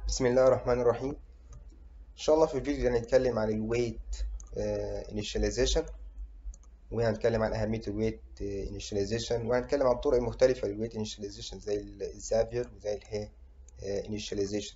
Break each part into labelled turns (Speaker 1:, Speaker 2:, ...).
Speaker 1: بسم الله الرحمن الرحيم ان شاء الله في الفيديو ده هنتكلم عن الويت انيشاليزيشن وهنتكلم عن اهميه الويت انيشاليزيشن وهنتكلم عن الطرق المختلفه للويت انيشاليزيشن زي الزافير وزي الهي انيشاليزيشن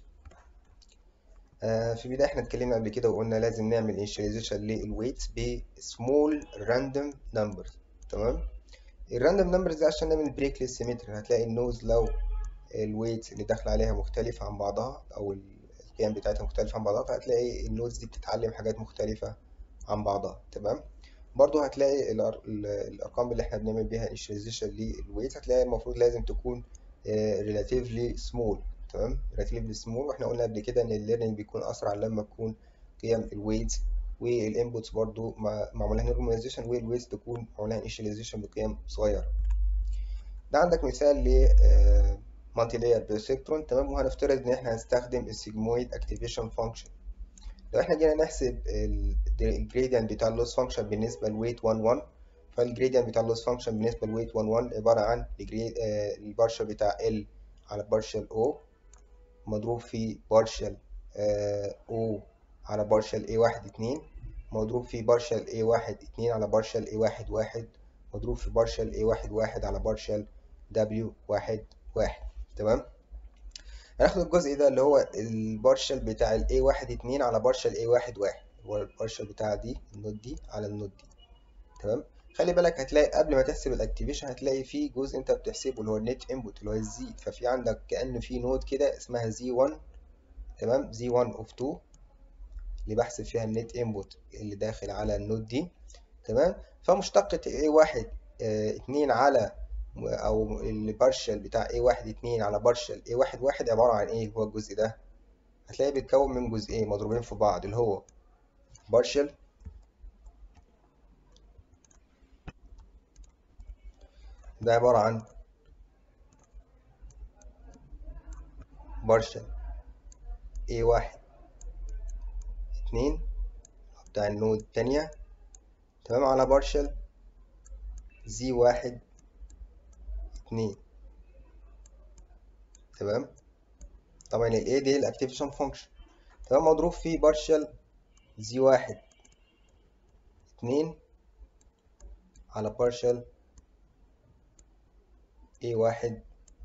Speaker 1: في البدايه احنا اتكلمنا قبل كده وقلنا لازم نعمل انيشاليزيشن للويت بسمول راندوم نمبر تمام الراندوم نمبرز دي عشان نعمل بريك للسيمتري هتلاقي النوز لو الويت اللي داخل عليها مختلف عن بعضها او القيم بتاعتها مختلفة عن بعضها فهتلاقي النودز دي بتتعلم حاجات مختلفة عن بعضها تمام برضو هتلاقي الارقام اللي احنا بنعمل بيها initialization للويت هتلاقي المفروض لازم تكون relatively small تمام relatively small واحنا قلنا قبل كده ان الليرنينج بيكون اسرع لما تكون قيم الويت والانبوتس برضو معمول لها normalization والويت تكون معمول لها initialization بقيم صغيرة ده عندك مثال ل مالتي لاير بيرسبترون تمام وهنفترض ان احنا هنستخدم السيجمويد اكتيفيشن فانكشن لو احنا جينا نحسب الجريدينت بتاع اللوس فانكشن بالنسبه لويت 1 1 فالجريدينت بتاع اللوس فانكشن بالنسبه لويت 1 1 عباره عن البارشل بتاع ال على بارشل او مضروب في بارشل او على بارشل اي 1 2 مضروب في بارشل اي 1 2 على بارشل اي 1 1 مضروب في بارشل اي 1 1 على بارشل دبليو 1 1 تمام هناخد الجزء ده اللي هو البارشل بتاع ال A1 2 على بارشل A1 1 هو البارشل بتاع دي النود دي على النود دي تمام خلي بالك هتلاقي قبل ما تحسب الاكتيفيشن هتلاقي في جزء انت بتحسبه اللي هو النت انبوت اللي هو الزي ففي عندك كأن في نود كده اسمها زي 1 تمام زي 1 اوف 2 اللي بحسب فيها النت انبوت اللي داخل على النود دي تمام فمشتقة A1 2 على او البارشل بتاع A واحد اتنين على بارشل A واحد واحد عبارة عن ايه هو الجزء ده هتلاقيه بيتكون من جزئين مضروبين في بعض اللي هو بارشل ده عبارة عن بارشل A واحد اتنين بتاع النود التانية تمام على بارشل زي واحد اتنين تمام طبعا ال A دي الاكتيفيشن فانكشن تمام مضروب في بارشل زي واحد اتنين على بارشل A واحد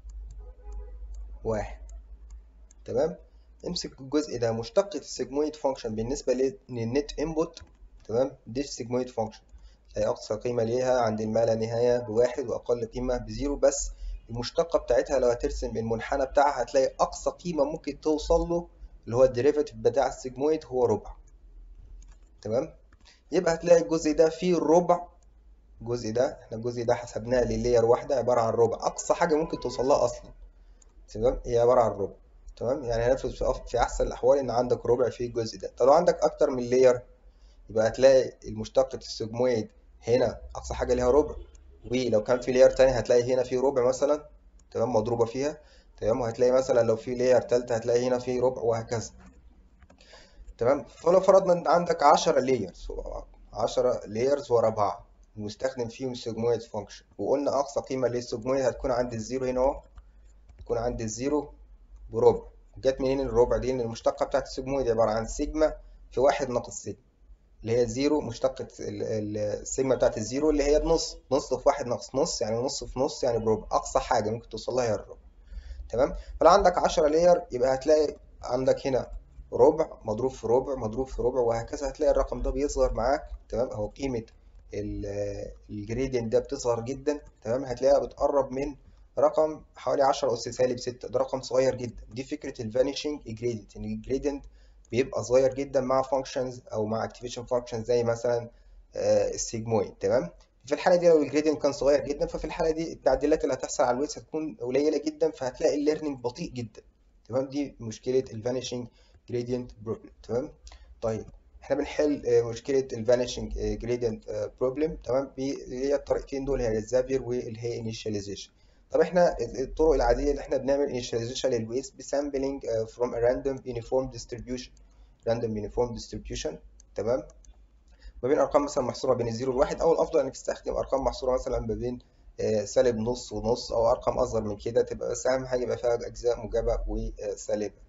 Speaker 1: واحد تمام امسك الجزء ده مشتقة السيجمويد فانكشن بالنسبة للنت انبوت تمام دي السيجمويد فانكشن هي أقصى قيمة ليها عند ما لا نهاية بواحد وأقل قيمة بزيرو بس المشتقة بتاعتها لو هترسم المنحنى بتاعها هتلاقي أقصى قيمة ممكن توصل له اللي هو الديريفاتيف بتاع السيجمويد هو ربع تمام يبقى هتلاقي الجزء ده فيه الربع الجزء ده احنا الجزء ده حسبناه للاير واحدة عبارة عن ربع أقصى حاجة ممكن توصل لها أصلا تمام هي عبارة عن ربع تمام يعني هنفرض في أحسن الأحوال إن عندك ربع في الجزء ده طب لو عندك أكتر من لاير يبقى هتلاقي المشتقة السيجمويد هنا اقصى حاجه ليها ربع ولو كان في لاير تاني هتلاقي هنا في ربع مثلا تمام مضروبه فيها تمام وهتلاقي مثلا لو في لاير تالتة هتلاقي هنا في ربع وهكذا تمام فلو فرضنا ان عندك 10 لايرز 10 لايرز ورا بعض ومستخدم فيهم السيجمويد فانكشن وقلنا اقصى قيمه للسيجمويد هتكون عند الزيرو هنا اهو تكون عند الزيرو بربع جت منين الربع دي ان المشتقه بتاعت السيجمويد عباره عن سيجما في واحد ناقص سيجما اللي هي زيرو مشتقة السيجما بتاعت الزيرو اللي هي بنص نص في واحد ناقص نص يعني نص في نص يعني بربع أقصى حاجة ممكن توصل لها هي الربع تمام فلو عندك عشرة لاير يبقى هتلاقي عندك هنا ربع مضروب في ربع مضروب في ربع وهكذا هتلاقي الرقم ده بيصغر معاك تمام أو قيمة الجريدينت ده بتصغر جدا تمام هتلاقيها بتقرب من رقم حوالي عشرة أس سالب ستة ده رقم صغير جدا دي فكرة الفانيشنج جريدينت إن الجريدينت بيبقى صغير جدا مع فانكشنز او مع اكتيفيشن فانكشنز زي مثلا السيجمويد تمام في الحاله دي لو الجريدينت كان صغير جدا ففي الحاله دي التعديلات اللي هتحصل على الويتس هتكون قليله جدا فهتلاقي الليرنينج بطيء جدا تمام دي مشكله الفانيشنج جريدينت بروبلم تمام طيب احنا بنحل مشكله الفانيشنج جريدينت بروبلم تمام هي الطريقتين دول هي الزافير والهي انيشاليزيشن طب احنا الطرق العاديه اللي احنا بنعمل initialization للويست بسامبلينج from a random uniform distribution random uniform distribution تمام ما بين ارقام مثلا محصوره بين الزيرو والواحد او الافضل انك تستخدم ارقام محصوره مثلا ما بين سالب نص ونص او ارقام اصغر من كده تبقى بس اهم حاجه يبقى فيها اجزاء موجبه وسالبه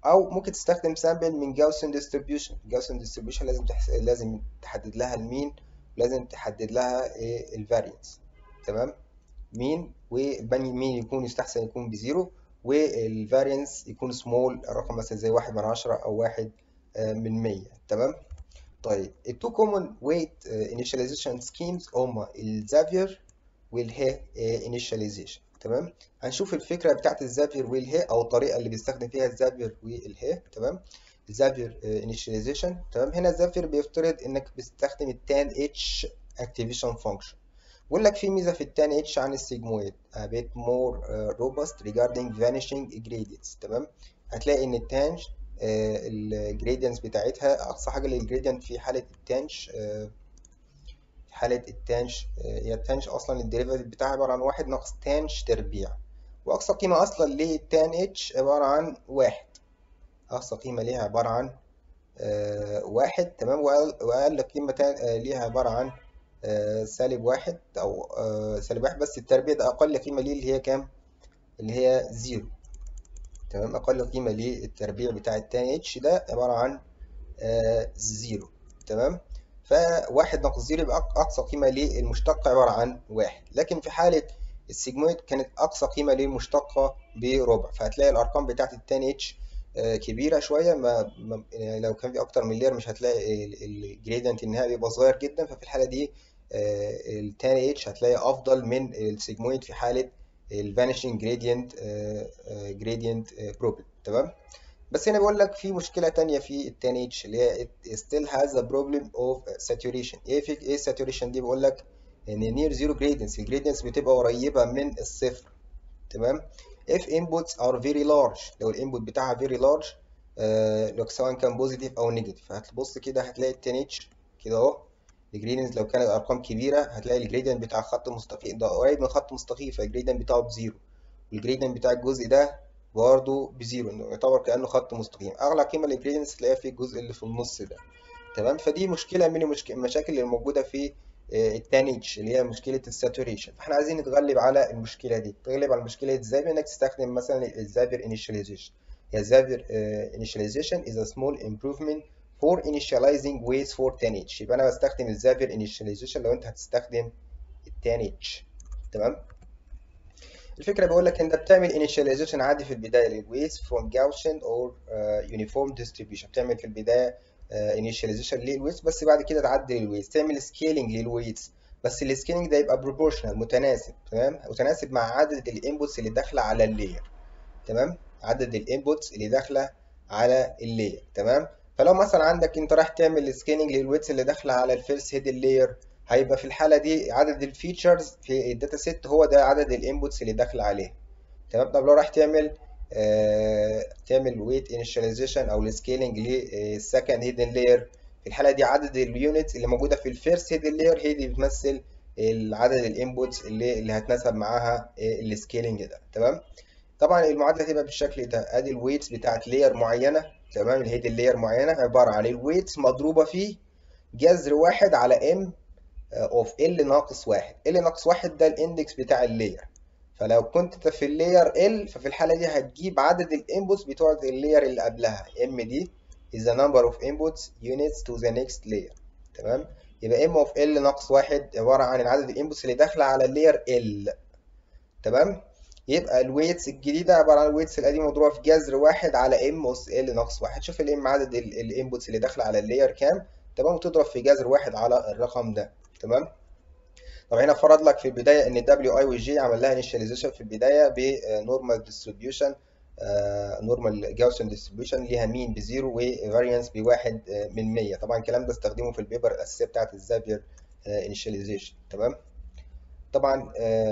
Speaker 1: او ممكن تستخدم سامبل من جاوسن ديستريبيوشن جاوسن ديستريبيوشن لازم تحس... لازم تحدد لها المين لازم تحدد لها إيه الفاريانس تمام مين والبني مين يكون يستحسن يكون بزيرو والفاريانس يكون سمول الرقم مثلا زي واحد من عشرة او واحد من مية تمام طيب التو كومن ويت انيشاليزيشن سكيمز هما الزافير والهي انيشاليزيشن تمام هنشوف الفكره بتاعت الزافير والهي او الطريقه اللي بيستخدم فيها الزافير والهي تمام الزافير انيشاليزيشن تمام هنا الزافير بيفترض انك بتستخدم التان اتش اكتيفيشن فانكشن بيقول لك في ميزه في التان اتش عن السيجمويد a bit more uh, robust regarding vanishing gradients تمام هتلاقي ان التانج الجريدينتس بتاعتها اقصى حاجه للجريدينت في حاله التانج في حاله التانج هي التانج اصلا الديريفاتيف بتاعها عباره عن واحد ناقص تانج تربيع واقصى قيمه اصلا للتان اتش عباره عن واحد اقصى قيمه ليها عباره عن واحد تمام واقل قيمه ليها عباره عن سالب واحد او سالب واحد بس التربيع ده اقل قيمه ليه اللي هي كام اللي هي زيرو تمام اقل قيمه للتربيع بتاع التان اتش ده عباره عن آه زيرو تمام فواحد ناقص زيرو يبقى اقصى قيمه للمشتقه عباره عن واحد لكن في حاله السيجمويد كانت اقصى قيمه للمشتقه بربع فهتلاقي الارقام بتاعت التان اتش آه كبيره شويه ما, ما يعني لو كان في اكتر من لير مش هتلاقي الجريدينت النهائي بيبقى صغير جدا ففي الحاله دي آه التان اتش هتلاقي افضل من السيجمويد في حاله الفانيشنج جريدينت جريدينت بروبلم تمام بس هنا بيقول لك في مشكله تانية في التان اتش اللي هي still has a problem of saturation ايه في ايه saturation دي بيقول لك ان near zero gradients الجريدينتس بتبقى قريبه من الصفر تمام if inputs are very large لو الانبوت بتاعها very large آه لو سواء كان بوزيتيف او نيجاتيف فهتبص كده هتلاقي التان اتش كده اهو الجريدينت لو كانت ارقام كبيره هتلاقي الجريدينت بتاع خط مستقيم ده قريب من خط مستقيم فالجريدينت بتاعه بزيرو والجريدينت بتاع الجزء ده برضه بزيرو انه يعتبر كانه خط مستقيم اغلى قيمه للجريدينت تلاقيها في الجزء اللي في النص ده تمام فدي مشكله من المشاكل اللي موجوده في التانيج اللي هي مشكله الساتوريشن فاحنا عايزين نتغلب على المشكله دي تغلب على المشكله دي ازاي بانك تستخدم مثلا الزافير انيشاليزيشن هي الزافير انيشاليزيشن is a small improvement for initializing weights for 10H يبقى انا بستخدم الزافير initialization لو انت هتستخدم ال 10H تمام الفكره بقول لك انت بتعمل initialization عادي في البدايه للويتس from Gaussian or uh, uniform distribution بتعمل في البدايه uh, initialization للويتس بس بعد كده تعدل الويتس تعمل scaling للويتس بس السكيلينج ده يبقى proportional متناسب تمام متناسب مع عدد الانبوتس اللي داخله على اللاير تمام عدد الانبوتس اللي داخله على اللاير تمام فلو مثلا عندك انت رايح تعمل سكاننج للويتس اللي داخله على الفيرست هيد لاير هيبقى في الحاله دي عدد الفيتشرز في الداتا سيت هو ده عدد الانبوتس اللي داخله عليه تمام طب لو رايح تعمل آه تعمل ويت انيشاليزيشن او السكيلنج للسكند هيدن لاير في الحاله دي عدد اليونتس اللي موجوده في الفيرست هيدن لاير هي دي بتمثل العدد الانبوتس اللي اللي هتناسب معاها السكيلنج ده تمام طبعا المعادله هتبقى بالشكل ده ادي الويتس بتاعت لاير معينه تمام الهيد اللاير معينه عباره عن الويتس مضروبه في جذر واحد على ام اوف ال ناقص واحد ال ناقص واحد ده الاندكس بتاع اللاير فلو كنت في اللاير ال ففي الحاله دي هتجيب عدد الانبوتس بتوع اللاير اللي قبلها ام دي is the number of inputs units to the next layer تمام يبقى ام اوف ال ناقص واحد عباره عن عدد الانبوتس اللي داخله على اللاير ال تمام يبقى الويتس الجديده عباره عن الويتس القديمه مضروبه في جذر واحد على ام اس ال ناقص واحد شوف الام عدد الانبوتس اللي داخله على اللاير كام تمام وتضرب في جذر واحد على الرقم ده تمام طب هنا فرض لك في البدايه ان دبليو اي وجي عمل لها انيشاليزيشن في البدايه بنورمال ديستريبيوشن نورمال جاوسن ديستريبيوشن ليها مين بزيرو وفاريانس بواحد من 100 طبعا الكلام ده استخدمه في البيبر الاساسيه بتاعت الزافير انيشاليزيشن تمام طبعا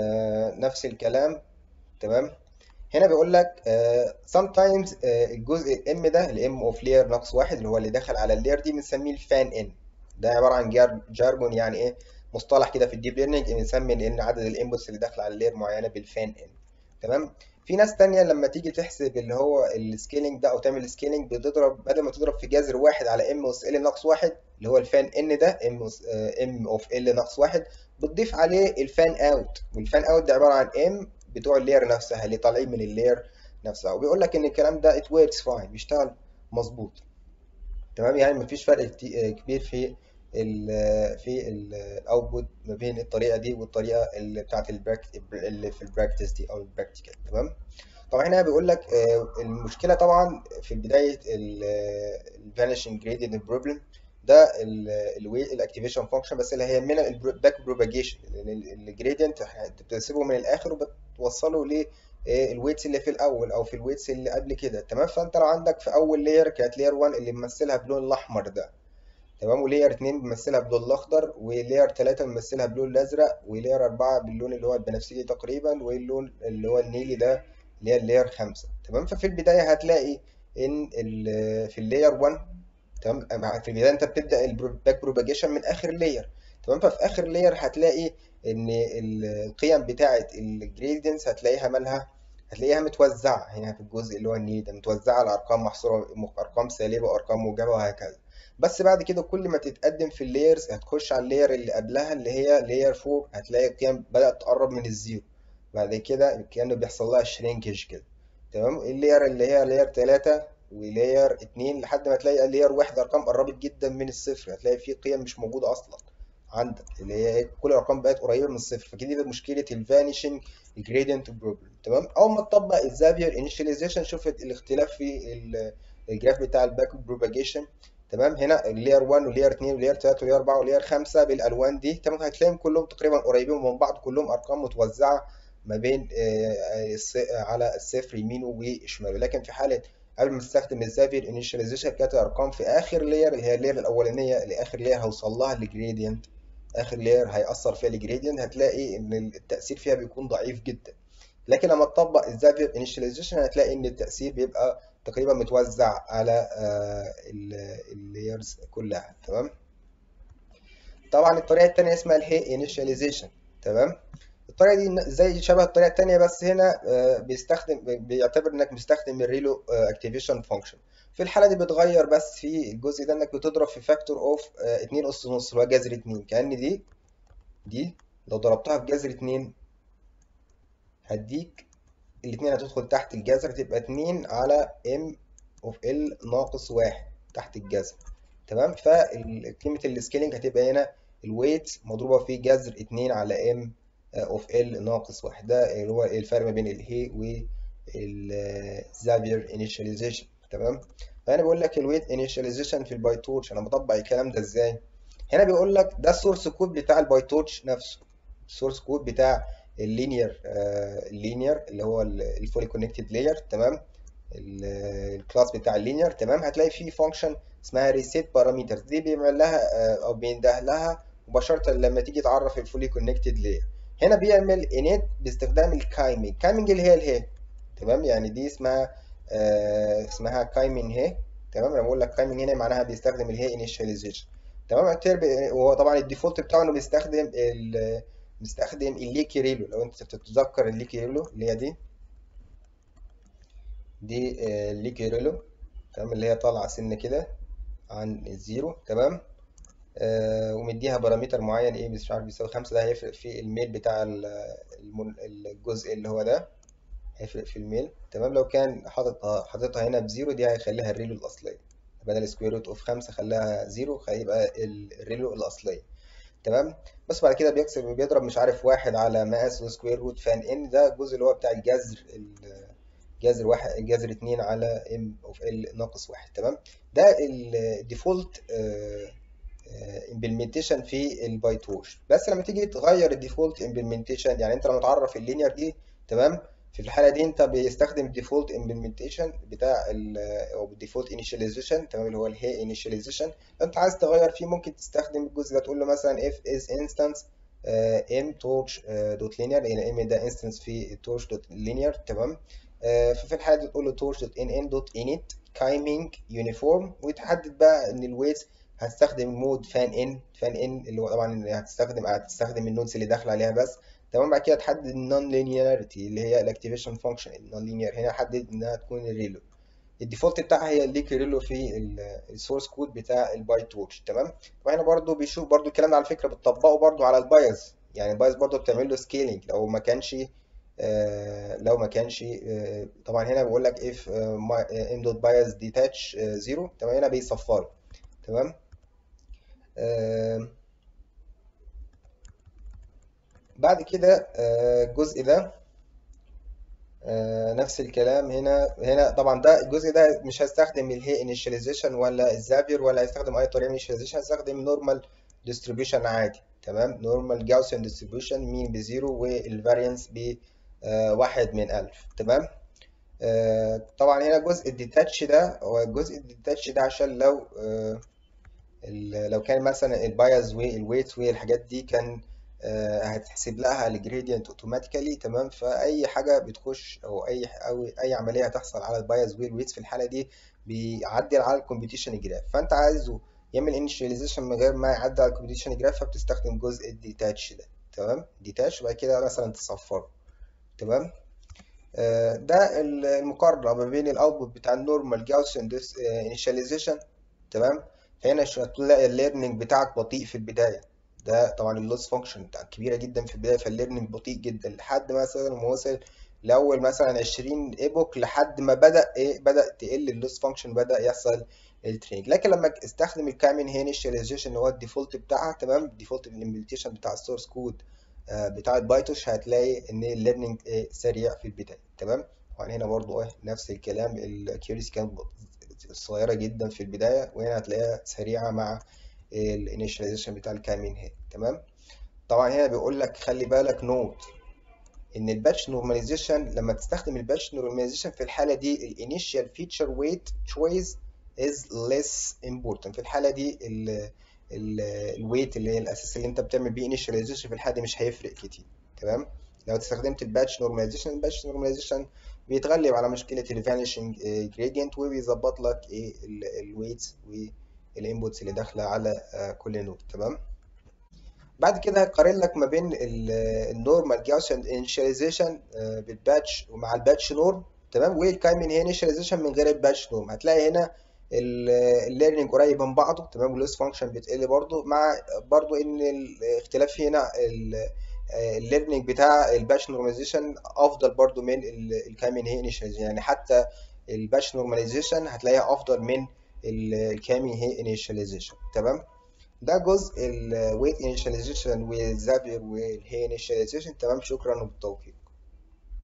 Speaker 1: نفس الكلام تمام هنا بيقول لك uh, sometimes uh, الجزء الام ده الام اوف لير ناقص واحد اللي هو اللي دخل على اللير دي بنسميه الفان ان ده عباره عن جار جارجون يعني ايه مصطلح كده في الديب ليرنينج بنسمي ان عدد الانبوتس اللي داخله على اللير معينه بالفان ان تمام في ناس تانية لما تيجي تحسب اللي هو السكيلينج ده او تعمل سكيلينج بتضرب بدل ما تضرب في جذر واحد على ام اس ال ناقص واحد اللي هو الفان ان ده ام ام اوف ال ناقص واحد بتضيف عليه الفان اوت والفان اوت ده عباره عن ام بتوع اللير نفسها اللي طالعين من اللير نفسها وبيقول لك ان الكلام ده it works fine بيشتغل مظبوط تمام يعني مفيش فرق كتي- كبير في ال في الاوتبوت ما بين الطريقه دي والطريقه اللي بتاعت البراك اللي في البراكتس دي او البراكتيكال تمام طبعا هنا بيقول لك آه، المشكله طبعا في بدايه الفانيشنج جريدينت بروبلم ده الوي الاكتيفيشن فانكشن بس اللي هي من الباك بروباجيشن الجريدينت بتسيبه من الاخر وبتوصله ل الويتس اللي في الاول او في الويتس اللي قبل كده تمام فانت لو عندك في اول لاير كانت لاير 1 اللي ممثلها باللون الاحمر ده تمام ولير 2 بيمثلها باللون الاخضر ولير 3 بيمثلها باللون الازرق ولير 4 باللون اللي هو البنفسجي تقريبا واللون اللي هو النيلي ده اللي هي اللير 5 تمام ففي البدايه هتلاقي ان ال- في اللاير 1 تمام في البدايه انت بتبدا الباك بروباجيشن من اخر لاير تمام ففي اخر لاير هتلاقي ان القيم بتاعه الجريدينتس هتلاقيها مالها هتلاقيها متوزعه هنا في الجزء اللي هو النيلي ده متوزعه على ارقام محصوره ارقام سالبه وارقام موجبه وهكذا بس بعد كده كل ما تتقدم في اللايرز هتخش على اللاير اللي قبلها اللي هي لاير 4 هتلاقي القيم بدأت تقرب من الزيرو بعد كده كأنه بيحصل لها شرينكج كده تمام اللاير اللي هي لاير 3 ولاير 2 لحد ما تلاقي لاير 1 ارقام قربت جدا من الصفر هتلاقي فيه قيم مش موجوده اصلا عندك اللي هي كل الارقام بقت قريبه من الصفر فكده دي مشكله الفانيشنج جريدينت بروبلم تمام اول ما تطبق الزافير انيشاليزيشن شوف الاختلاف في ال- الجراف بتاع الباك بروباجيشن تمام هنا اللير 1 ولير 2 ولير 3 ولير 4 ولير 5 بالالوان دي تمام هتلاقيهم كلهم تقريبا قريبين من بعض كلهم ارقام متوزعه ما بين آه، الص- على الصفر يمينه وشماله لكن في حاله قبل ما تستخدم الزافير انيشاليزيشن كانت الارقام في اخر لاير اللي هي اللير الاولانيه لاخر لاير هوصل لها الجريدينت اخر لاير هيأثر فيها الجريدينت هتلاقي ان التأثير فيها بيكون ضعيف جدا لكن لما تطبق الزافير انيشاليزيشن هتلاقي ان التأثير بيبقى تقريبا متوزع على اللايرز كلها تمام طبعا الطريقه الثانيه اسمها الهي انيشاليزيشن تمام الطريقه دي زي شبه الطريقه الثانيه بس هنا آه، بيستخدم بيعتبر انك مستخدم الريلو اكتيفيشن فانكشن في الحاله دي بتغير بس في الجزء ده انك بتضرب في فاكتور اوف 2 اس نص اللي هو جذر 2 كأن دي دي لو ضربتها في جذر 2 هديك الاثنين هتدخل تحت الجذر تبقى 2 على ام اوف ال ناقص 1 تحت الجذر تمام فقيمة السكيلينج هتبقى هنا الويت مضروبة في جذر 2 على ام اوف ال ناقص 1 ده اللي هو الفرق ما بين الهي والزافير انيشاليزيشن تمام فانا بقول لك الويت انيشاليزيشن في الباي تورش انا بطبق الكلام ده ازاي هنا بيقول لك ده السورس كود بتاع الباي تورش نفسه السورس كود بتاع اللينير اللينير اللي هو الفولي كونكتد لاير تمام الكلاس بتاع اللينير تمام هتلاقي فيه فانكشن اسمها ريسيت بارامترز دي بيعمل لها آه، او بينده لها مباشره لما تيجي تعرف الفولي كونكتد لاير هنا بيعمل انيت باستخدام الكايمنج كايمنج اللي هي الهي تمام يعني دي اسمها آه اسمها كايمنج هي تمام انا بقول لك كايمنج هنا معناها بيستخدم الهي انيشاليزيشن تمام الترب وهو طبعا الديفولت بتاعه انه بيستخدم ال بيستخدم الليكي ريلو لو انت تتذكر الليكي ريلو اللي هي دي دي آه، الليكي ريلو تمام اللي هي طالعه سن كده عن الزيرو تمام آه ومديها بارامتر معين ايه مش عارف بيساوي خمسة ده هيفرق في الميل بتاع ال- المن- الجزء اللي هو ده هيفرق في الميل تمام لو كان حاططها حاططها هنا بزيرو دي هيخليها الريلو الأصلية بدل سكوير روت اوف خمسة خلاها زيرو هيبقى ال- الريلو الأصلية تمام بس بعد كده بيكسب بيضرب مش عارف واحد على مقاس وسكوير روت فان ان ده الجزء اللي هو بتاع الجذر ال- جذر واحد جذر اتنين على ام اوف ال ناقص واحد تمام ده الديفولت امبلمنتيشن في البايت ووش بس لما تيجي تغير الديفولت امبلمنتيشن يعني انت لما تعرف اللينير دي تمام في الحاله دي انت بيستخدم الديفولت امبلمنتيشن بتاع ال او الديفولت انيشاليزيشن تمام اللي هو الهي انيشاليزيشن انت عايز تغير فيه ممكن تستخدم الجزء ده تقول له مثلا if is instance ام torch دوت linear يعني ام ده انستنس في torch دوت linear تمام آه، ففي الحاله دي تقول له torch دوت nn دوت init timing uniform وتحدد بقى ان الويت هتستخدم مود فان ان فان ان اللي هو طبعا هتستخدم هتستخدم النودز اللي داخله عليها بس تمام بعد كده تحدد النون لينياريتي اللي هي الاكتيفيشن فانكشن النون لينير هنا حدد انها تكون الريلو الديفولت بتاعها هي الليك ريلو في السورس كود بتاع البايت تورش تمام وهنا برضو بيشوف برضو الكلام ده على فكره بتطبقه برضو على البايز يعني البايز برضو بتعمل له سكيلينج لو ما كانش آه لو ما كانش آه طبعا هنا بيقول لك if ام دوت بايس ديتاتش زيرو تمام هنا بيصفر تمام آه بعد كده آه الجزء ده آه نفس الكلام هنا هنا طبعا ده الجزء ده مش هستخدم الهي انيشاليزيشن ولا الزافير ولا هستخدم اي طريقه انيشاليزيشن هستخدم نورمال ديستريبيوشن عادي تمام نورمال جاوسيان ديستريبيوشن مين بزيرو والفاريانس ب آه واحد من ألف تمام آه طبعا هنا جزء الديتاتش ده هو الجزء الديتاتش ده عشان لو آه لو كان مثلا البايز والويت والحاجات دي كان آه هتحسب لها الجريدينت اوتوماتيكالي تمام فاي حاجه بتخش او اي او اي عمليه هتحصل على البايز والويتس في الحاله دي بيعدل على الكومبيتيشن جراف فانت عايزه يعمل انيشاليزيشن من غير ما يعدي على الكومبيتيشن جراف فبتستخدم جزء الديتاتش ده تمام ديتاتش وبعد كده مثلا تصفره تمام آه ده المقارنه ما بين الاوتبوت بتاع النورمال جاوسيان انيشاليزيشن تمام فهنا هتلاقي الليرنينج بتاعك بطيء في البدايه ده طبعا اللوس فانكشن كبيره جدا في البدايه فالليرنينج بطيء جدا لحد مثلا ما وصل لاول مثلا 20 ايبوك لحد ما بدا ايه بدا تقل اللوس فانكشن بدا يحصل التريننج لكن لما استخدم الكامين هينيشاليزيشن اللي هو الديفولت بتاعها تمام الديفولت الامبليتيشن بتاع السورس كود آه بتاع البايتوش هتلاقي ان الليرنينج ايه سريع في البدايه تمام طبعا هنا برضو ايه نفس الكلام الكيوريسي كانت صغيره جدا في البدايه وهنا هتلاقيها سريعه مع الانيشاليزيشن بتاع الكامين هي تمام طبعا هنا بيقول لك خلي بالك نوت ان الباتش نورماليزيشن لما تستخدم الباتش نورماليزيشن في الحاله دي الانيشال فيتشر ويت تشويس از less important في الحاله دي الويت اللي هي الاساس اللي انت بتعمل بيه انيشاليزيشن في الحاله دي مش هيفرق كتير تمام لو استخدمت الباتش نورماليزيشن الباتش نورماليزيشن بيتغلب على مشكله الفانيشنج جريدينت وبيظبط لك ايه الويتس والانبوتس اللي داخله على كل نود تمام بعد كده هقارن لك ما بين النورمال جاوسيان انيشاليزيشن بالباتش ومع الباتش نورم تمام والكايمن هي انيشاليزيشن من غير الباتش نورم هتلاقي هنا الليرنينج قريب من بعضه تمام واللوس فانكشن بتقل برضه مع برضه ان الاختلاف هنا الليرنينج بتاع الباتش نورماليزيشن افضل برضه من الكايمن هي انيشاليزيشن يعني حتى الباتش نورماليزيشن هتلاقيها افضل من الكامين هي انيشاليزيشن تمام ده جزء الويت انيشاليزيشن والزابير والهي انيشاليزيشن تمام شكرا وبالتوفيق